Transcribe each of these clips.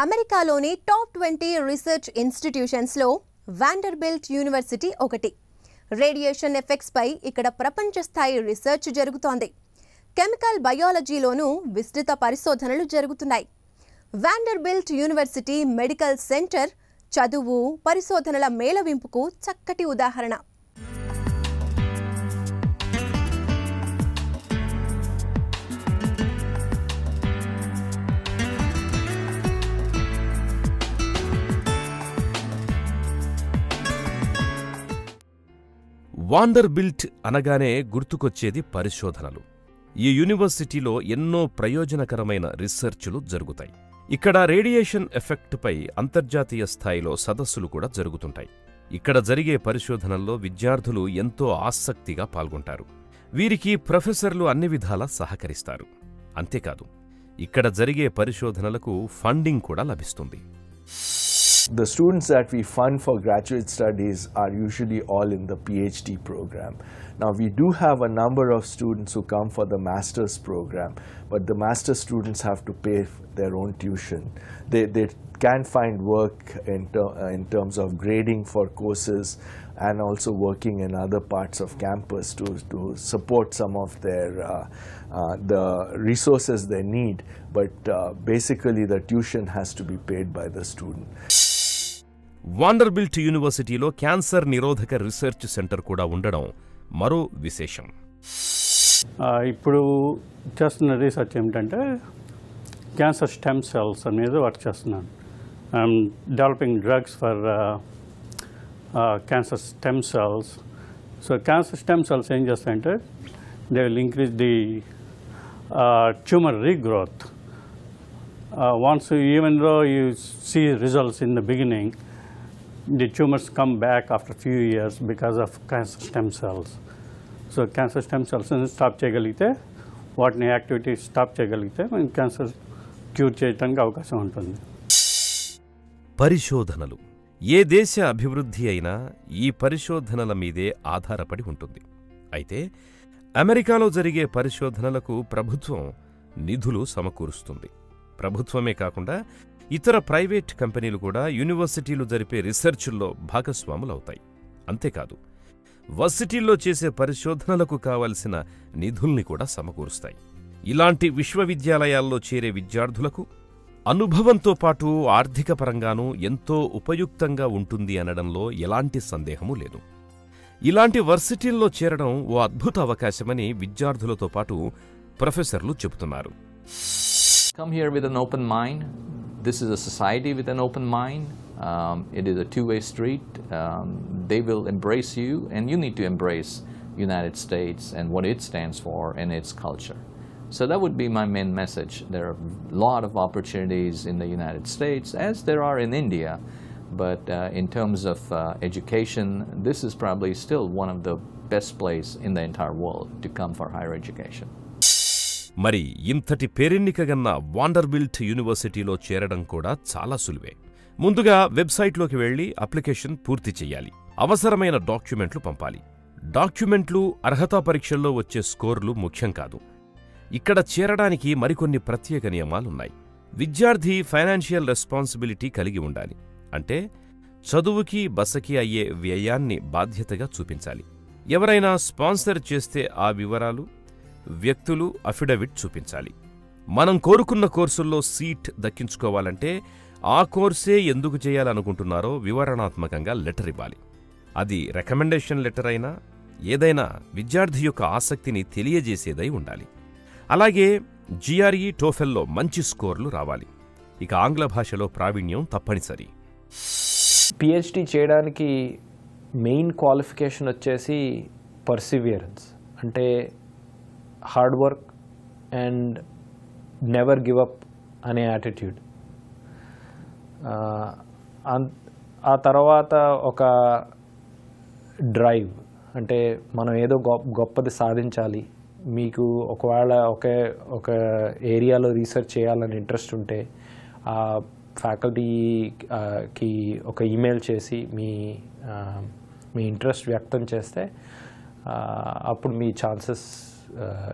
అమెరికాలోని top twenty research ఇన్స్టిట్యూషన్స్లో Vanderbilt university ఒకటి రేడియేషన్ ఎఫెక్ట్స్ పై ఇక్కడ ప్రపంచ స్థాయి రీసెర్చ్ జరుగుతోంది కెమికల్ బయాలజీలోనూ విస్తృత పరిశోధనలు జరుగుతున్నాయి వాండర్బిల్ట్ యూనివర్సిటీ మెడికల్ సెంటర్ చదువు పరిశోధనల మేళవింపుకు చక్కటి ఉదాహరణ వాండర్బిల్ట్ అనగానే గుర్తుకొచ్చేది పరిశోధనలు ఈ యూనివర్సిటీలో ఎన్నో ప్రయోజనకరమైన రీసెర్చ్లు జరుగుతాయి ఇక్కడ రేడియేషన్ ఎఫెక్ట్పై అంతర్జాతీయ స్థాయిలో సదస్సులు కూడా జరుగుతుంటాయి ఇక్కడ జరిగే పరిశోధనల్లో విద్యార్థులు ఎంతో ఆసక్తిగా పాల్గొంటారు వీరికి ప్రొఫెసర్లు అన్ని విధాలా సహకరిస్తారు అంతేకాదు ఇక్కడ జరిగే పరిశోధనలకు ఫండింగ్ కూడా లభిస్తుంది The students that we fund for graduate studies are usually all in the PhD program. Now, we do have a number of students who come for the master's program, but the master's students have to pay f- their own tuition. They, they can find work in, ter- uh, in terms of grading for courses and also working in other parts of campus to, to support some of their uh, uh, the resources they need. But uh, basically, the tuition has to be paid by the student. Vanderbilt యూనివర్సిటీలో cancer నిరోధక research centre కూడా ఉండడం మరో విశేషం ఆ, ఇప్పుడు చేస్తున్న research ఏమిటంటే క్యాన్సర్ స్టెమ్ సెల్స్ అనేది వర్క్ చేస్తున్నాను I'm developing drugs for cancer stem cells so cancer stem cells ఏం చేస్తాయంటే they will increase the tumour regrowth once even though you see results in the beginning, the tumors come back after a few years because of cancer stem cells. So cancer stem cells stop చేయగలిగితే వాటిని activity stop చేయగలిగితే మనం cancer cure చేయడానికి అవకాశం ఉంటుంది పరిశోధనలు ఏ దేశ అభివృద్ధి అయినా ఈ పరిశోధనల మీదే ఆధారపడి ఉంటుంది అయితే అమెరికాలో జరిగే పరిశోధనలకు ప్రభుత్వం నిధులు సమకూరుస్తుంది ప్రభుత్వమే కాకుండా ఇతర ప్రైవేట్ కంపెనీలు కూడా యూనివర్సిటీలు జరిపే రీసెర్చ్ల్లో భాగస్వాములవుతాయి అంతేకాదు వర్సిటీల్లో చేసే పరిశోధనలకు కావలసిన నిధుల్ని కూడా సమకూరుస్తాయి ఇలాంటి విశ్వవిద్యాలయాల్లో చేరే విద్యార్థులకు అనుభవంతో పాటు ఆర్థిక పరంగానూ ఎంతో ఉపయుక్తంగా ఉంటుంది అనడంలో ఎలాంటి సందేహమూ లేదు ఇలాంటి వర్సిటీల్లో చేరడం ఓ అద్భుత అవకాశమని విద్యార్థులతో పాటు ప్రొఫెసర్లు చెబుతున్నారు Come here with an open mind. This is a society with an open mind. Um, it is a two-way street. Um, they will embrace you, and you need to embrace United States and what it stands for and its culture. So that would be my main message. There are a lot of opportunities in the United States, as there are in India. But uh, in terms of uh, education, this is probably still one of the best place in the entire world to come for higher education. మరి ఇంతటి పేరెన్నికగన్న Vanderbilt యూనివర్సిటీలో చేరడం కూడా చాలా సులువే ముందుగా వెబ్సైట్లోకి వెళ్లి అప్లికేషన్ పూర్తి చెయ్యాలి అవసరమైన డాక్యుమెంట్లు పంపాలి డాక్యుమెంట్లు అర్హతా పరీక్షల్లో వచ్చే స్కోర్లు ముఖ్యం కాదు ఇక్కడ చేరడానికి మరికొన్ని ప్రత్యేక నియమాలున్నాయి విద్యార్థి ఫైనాన్షియల్ రెస్పాన్సిబిలిటీ కలిగి ఉండాలి అంటే చదువుకి బసకి అయ్యే వ్యయాన్ని బాధ్యతగా చూపించాలి ఎవరైనా స్పాన్సర్ చేస్తే ఆ వివరాలు వ్యక్తులు అఫిడవిట్ చూపించాలి మనం కోరుకున్న కోర్సుల్లో సీట్ దక్కించుకోవాలంటే ఆ కోర్సే ఎందుకు చేయాలనుకుంటున్నారో వివరణాత్మకంగా లెటర్ ఇవ్వాలి అది రికమెండేషన్ లెటర్ అయినా ఏదైనా విద్యార్థి యొక్క ఆసక్తిని తెలియజేసేదై ఉండాలి అలాగే జిఆర్ఈ టోఫెల్లో మంచి స్కోర్లు రావాలి ఇక ఆంగ్ల భాషలో ప్రావీణ్యం తప్పనిసరి పిహెచ్డి చేయడానికి మెయిన్ క్వాలిఫికేషన్ వచ్చేసి పర్సివియరెన్స్ అంటే hard work and never give up అనే యాటిట్యూడ్ ఆ తర్వాత ఒక డ్రైవ్ అంటే మనం ఏదో గొప్ప గొప్పది సాధించాలి మీకు ఒకవేళ ఒకే ఒక ఏరియాలో రీసెర్చ్ చేయాలని ఇంట్రెస్ట్ ఉంటే ఆ ఫ్యాకల్టీకి ఒక ఈమెయిల్ చేసి మీ ఆ, మీ ఇంట్రెస్ట్ వ్యక్తం చేస్తే ఆ, అప్పుడు మీ ఛాన్సెస్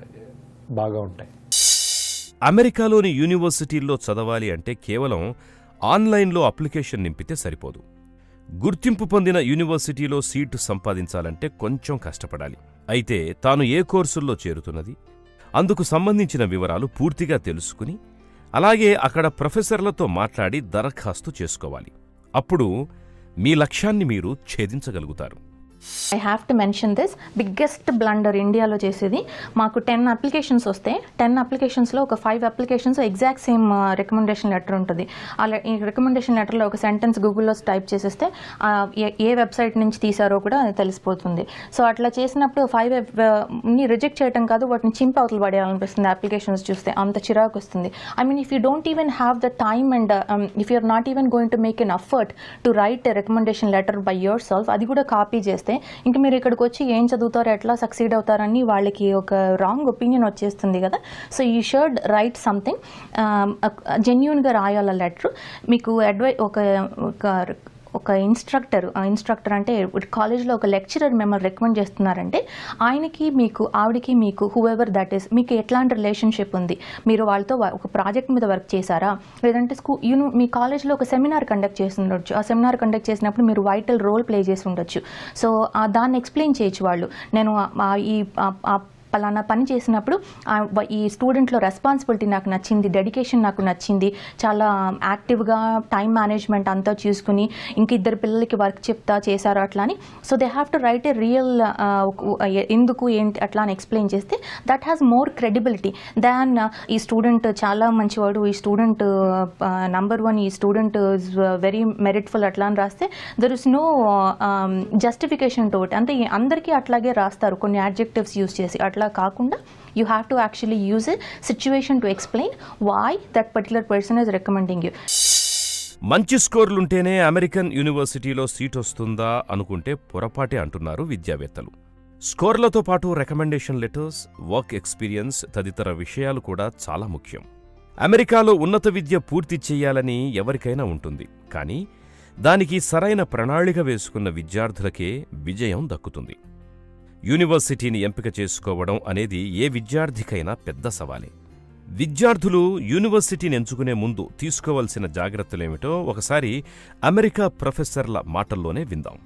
బాగా ఉంటాయి అమెరికాలోని యూనివర్సిటీల్లో చదవాలి అంటే కేవలం ఆన్లైన్లో అప్లికేషన్ నింపితే సరిపోదు గుర్తింపు పొందిన యూనివర్సిటీలో సీటు సంపాదించాలంటే కొంచెం కష్టపడాలి అయితే తాను ఏ కోర్సుల్లో చేరుతున్నది అందుకు సంబంధించిన వివరాలు పూర్తిగా తెలుసుకుని అలాగే అక్కడ ప్రొఫెసర్లతో మాట్లాడి దరఖాస్తు చేసుకోవాలి అప్పుడు మీ లక్ష్యాన్ని మీరు ఛేదించగలుగుతారు I have to mention this biggest blunder ఇండియాలో చేసేది మాకు టెన్ అప్లికేషన్స్ వస్తే టెన్ అప్లికేషన్స్లో ఒక five applications exact same recommendation letter ఉంటుంది అలా ఈ రికమెండేషన్ లెటర్లో ఒక సెంటెన్స్ గూగుల్లో టైప్ చేసేస్తే ఆ, ఏ- ఏ వెబ్సైట్ నుంచి తీసారో కూడా తెలిసిపోతుంది సో అట్లా చేసినప్పుడు ఫైవ్ ని రిజెక్ట్ చేయడం కాదు వాటిని చింపి అవతలు పడేయాలనిపిస్తుంది అప్లికేషన్స్ చూస్తే అంత చిరాకు వస్తుంది I mean if you don't even have the time and if you're not even going to make an effort to write a recommendation letter by yourself అది కూడా కాపీ చేస్తే ఇంక మీరు ఇక్కడికి వచ్చి ఏం చదువుతారో ఎట్లా సక్సీడ్ అవుతారని వాళ్ళకి ఒక రాంగ్ ఒపీనియన్ వచ్చేస్తుంది కదా so you should write something జెన్యున్గా రాయాల లెటర్ మీకు అడ్వై ఒక ఒక ఒక ఇన్స్ట్రక్టర్ ఇన్స్ట్రక్టర్ అంటే కాలేజ్లో ఒక లెక్చరర్ మిమ్మల్ని రికమెండ్ చేస్తున్నారంటే ఆయనకి మీకు ఆవిడకి మీకు హూఎవర్ దట్ ఈస్ మీకు ఎట్లాంటి రిలేషన్షిప్ ఉంది మీరు వాళ్ళతో వ- ఒక ప్రాజెక్ట్ మీద వర్క్ చేశారా లేదంటే స్కూ యూను మీ కాలేజ్లో ఒక సెమినార్ కండక్ట్ చేసి ఉండొచ్చు ఆ సెమినార్ కండక్ట్ చేసినప్పుడు మీరు వైటల్ రోల్ ప్లే చేసి ఉండొచ్చు సో ఆ దాన్ని ఎక్స్ప్లెయిన్ చేయొచ్చు వాళ్ళు నేను ఆ- ఆ ఈ ఆ- ఆ పలానా పని చేసినప్పుడు ఆ వ- ఈ స్టూడెంట్లో రెస్పాన్సిబిలిటీ నాకు నచ్చింది డెడికేషన్ నాకు నచ్చింది చాలా యాక్టివ్గా టైం మేనేజ్మెంట్ అంతా చూసుకుని ఇంక ఇద్దరు పిల్లలకి వర్క్ చెప్తా చేశారు అట్లా అని so they have to write a real ఎందుకు ఏంటి అట్లా అని ఎక్స్ప్లెయిన్ చేస్తే that has more credibility than ఈ స్టూడెంట్ చాలా మంచివాడు ఈ స్టూడెంట్ నంబర్ వన్ ఈ స్టూడెంట్ ఇస్ వెరీ మెరిట్ఫుల్ అట్లా అని రాస్తే there is no justification to it అంటే ఈ అందరికీ అట్లాగే రాస్తారు కొన్ని యాడ్జెక్టివ్స్ యూస్ చేసి అట్లా కాకుండా you have to actually use a situation to explain why that particular person is recommending you మంచి స్కోర్లుంటేనే అమెరికన్ యూనివర్సిటీలో సీట్ వస్తుందా అనుకుంటే పొరపాటే అంటున్నారు విద్యావేత్తలు స్కోర్లతో పాటు రికమెండేషన్ లెటర్స్ వర్క్ ఎక్స్పీరియన్స్ తదితర విషయాలు కూడా చాలా ముఖ్యం అమెరికాలో ఉన్నత విద్య పూర్తి చేయాలని ఎవరికైనా ఉంటుంది కానీ దానికి సరైన ప్రణాళిక వేసుకున్న విద్యార్థులకే విజయం దక్కుతుంది యూనివర్సిటీని ఎంపిక చేసుకోవడం అనేది ఏ విద్యార్థికైనా పెద్ద సవాలే విద్యార్థులు యూనివర్సిటీని ఎంచుకునే ముందు తీసుకోవలసిన జాగ్రత్తలేమిటో ఒకసారి అమెరికా ప్రొఫెసర్ల మాటల్లోనే విందాం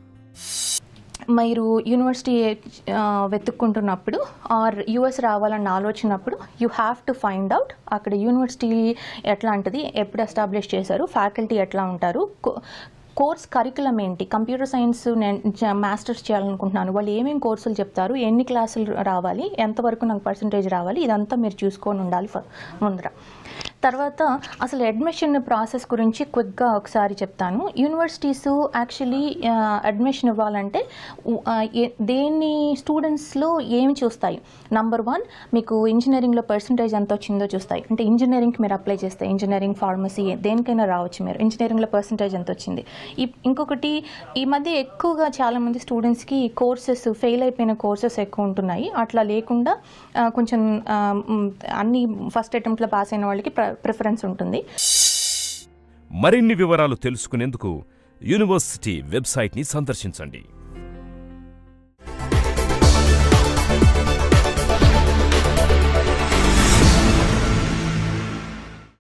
మీరు యూనివర్సిటీ ఆ, వెతుక్కుంటున్నప్పుడు ఆర్ యుఎస్ రావాలన్న ఆలోచనప్పుడు you have to find out అక్కడ యూనివర్సిటీ ఎట్లాంటిది ఎప్పుడు ఎస్టాబ్లిష్ చేశారు ఫ్యాకల్టీ ఎట్లా ఉంటారు కో- కోర్స్ కరికులం ఏంటి కంప్యూటర్ సైన్స్ నేను మాస్టర్స్ చేయాలనుకుంటున్నాను వాళ్ళు ఏమేమి కోర్సులు చెప్తారు ఎన్ని క్లాసులు రావాలి ఎంతవరకు నాకు పర్సంటేజ్ రావాలి ఇదంతా మీరు చూసుకొని ఉండాలి ఫ- ముందర తర్వాత అసలు అడ్మిషన్ ప్రాసెస్ గురించి క్విక్గా ఒకసారి చెప్తాను యూనివర్సిటీస్ యాక్చువల్లీ అడ్మిషన్ ఇవ్వాలంటే ఉ- ఆ, ఏ- దేన్ని స్టూడెంట్స్లో ఏమి చూస్తాయి నంబర్ వన్ మీకు ఇంజనీరింగ్లో పర్సంటేజ్ ఎంత వచ్చిందో చూస్తాయి అంటే ఇంజనీరింగ్కి మీరు అప్లై చేస్తే ఇంజనీరింగ్ ఫార్మసీ దేనికైనా రావచ్చు మీరు ఇంజనీరింగ్లో పర్సంటేజ్ ఎంత వచ్చింది ఈ- ఇంకొకటి ఈ మధ్య ఎక్కువగా చాలామంది స్టూడెంట్స్కి కోర్సెస్ ఫెయిల్ అయిపోయిన కోర్సెస్ ఎక్కువ ఉంటున్నాయి అట్లా లేకుండా ఆ, కొంచెం ఆ, మ్, అన్ని ఫస్ట్ అటెంప్ట్లో పాస్ అయిన వాళ్ళకి ప్రిఫరెన్స్ ఉంటుంది మరిన్ని వివరాలు తెలుసుకునేందుకు యూనివర్సిటీ వెబ్సైట్ని సందర్శించండి